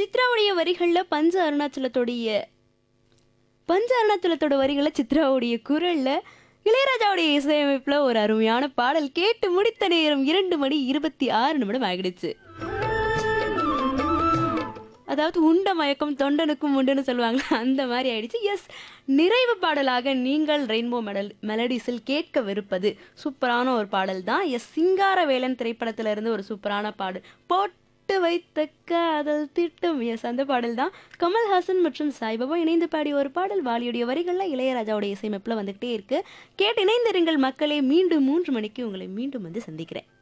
சித்ராவுடைய வரிகள்ல பஞ்ச அருணாச்சலத்துடைய பஞ்ச அருணாச்சலத்தோட வரிகளை சித்ராவுடைய குரல்ல இளையராஜாவுடைய இசையமைப்புல ஒரு அருமையான பாடல் கேட்டு முடித்த நேரம் இரண்டு மணி இருபத்தி ஆறு நிமிடம் ஆகிடுச்சு அதாவது உண்ட மயக்கம் தொண்டனுக்கும் உண்டுன்னு சொல்லுவாங்களா அந்த மாதிரி ஆயிடுச்சு எஸ் நிறைவு பாடலாக நீங்கள் ரெயின்போ மெடல் மெலடிஸில் கேட்கவிருப்பது சூப்பரான ஒரு பாடல் தான் எஸ் சிங்காரவேலன் திரைப்படத்துல இருந்து ஒரு சூப்பரான பாடல் போட்டு வைத்த காதல் திட்டம் எஸ் அந்த பாடல் தான் கமல்ஹாசன் மற்றும் சாய்பாபா இணைந்து பாடிய ஒரு பாடல் வாலியுடைய வரிகள்ல இளையராஜாவுடைய இசையமைப்புல வந்துகிட்டே இருக்கு கேட்டு இணைந்திருங்கள் மக்களே மீண்டும் மூன்று மணிக்கு உங்களை மீண்டும் வந்து சந்திக்கிறேன்